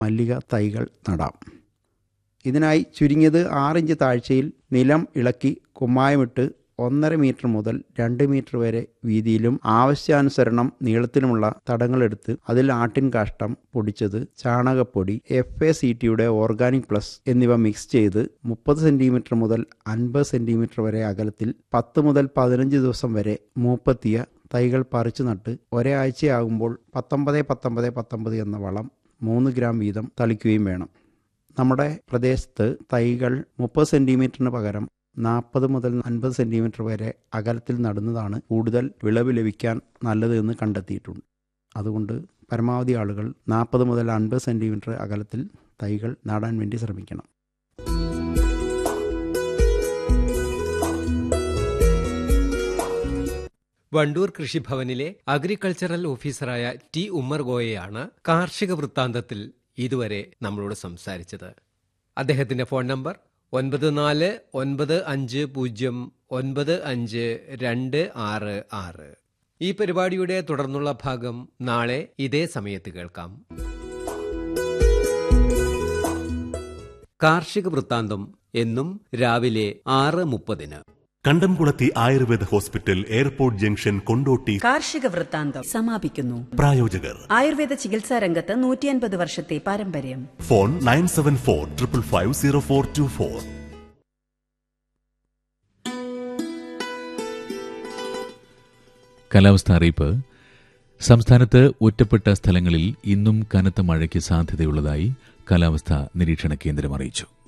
മല്ലിക തൈകൾ നടാം ഇതിനായി ചുരുങ്ങിയത് ആറിഞ്ച് താഴ്ചയിൽ നിലം ഇളക്കി കുമ്മായമിട്ട് ഒന്നര മീറ്റർ മുതൽ രണ്ട് മീറ്റർ വരെ വീതിയിലും ആവശ്യാനുസരണം നീളത്തിലുമുള്ള തടങ്ങളെടുത്ത് അതിൽ ആട്ടിൻ കാഷ്ടം പൊടിച്ചത് ചാണകപ്പൊടി എഫ് എ സി ടിയുടെ ഓർഗാനിക് പ്ലസ് എന്നിവ മിക്സ് ചെയ്ത് മുപ്പത് സെൻറ്റിമീറ്റർ മുതൽ അൻപത് സെൻറ്റിമീറ്റർ വരെ അകലത്തിൽ പത്ത് മുതൽ പതിനഞ്ച് ദിവസം വരെ മൂപ്പത്തിയ തൈകൾ പറിച്ചു നട്ട് ഒരാഴ്ചയാകുമ്പോൾ പത്തൊമ്പത് പത്തൊമ്പത് പത്തൊമ്പത് എന്ന വളം മൂന്ന് ഗ്രാം വീതം തളിക്കുകയും വേണം നമ്മുടെ പ്രദേശത്ത് തൈകൾ മുപ്പത് സെൻറ്റിമീറ്ററിന് പകരം നാൽപ്പത് മുതൽ അൻപത് സെൻറ്റിമീറ്റർ വരെ അകലത്തിൽ നടുന്നതാണ് കൂടുതൽ വിളവ് ലഭിക്കാൻ നല്ലത് എന്ന് കണ്ടെത്തിയിട്ടുണ്ട് അതുകൊണ്ട് പരമാവധി ആളുകൾ നാൽപ്പത് മുതൽ അൻപത് സെൻറ്റിമീറ്റർ അകലത്തിൽ തൈകൾ നടാൻ വേണ്ടി ശ്രമിക്കണം വണ്ടൂർ കൃഷിഭവനിലെ അഗ്രികൾച്ചറൽ ഓഫീസറായ ടി ഉമ്മർ ഗോയയാണ് കാർഷിക വൃത്താന്തത്തിൽ ഇതുവരെ നമ്മളോട് സംസാരിച്ചത് അദ്ദേഹത്തിന്റെ ഫോൺ നമ്പർ ഒൻപത് നാല് ഒൻപത് അഞ്ച് പൂജ്യം ഒൻപത് അഞ്ച് രണ്ട് ആറ് ആറ് ഈ പരിപാടിയുടെ തുടർന്നുള്ള ഭാഗം നാളെ ഇതേ സമയത്ത് കേൾക്കാം കാർഷിക വൃത്താന്തം എന്നും രാവിലെ ആറ് മുപ്പതിന് കണ്ടംകുളത്തി Ayurveda hospital airport junction Kondotty കാർഷിക വൃത്താന്തം സമാപിക്കുന്നു പ്രായോജകർ ആയുർവേദ ചികിത്സാ രംഗത്ത് നൂറ്റിയൻപത് വർഷത്തെ പാരമ്പര്യം phone nine seven four triple five zero four two four കാലാവസ്ഥ അറിയിപ്പ് സംസ്ഥാനത്ത് ഒറ്റപ്പെട്ട സ്ഥലങ്ങളിൽ ഇന്നും കനത്ത മഴയ്ക്ക് സാധ്യതയുള്ളതായി കാലാവസ്ഥാ നിരീക്ഷണ കേന്ദ്രം അറിയിച്ചു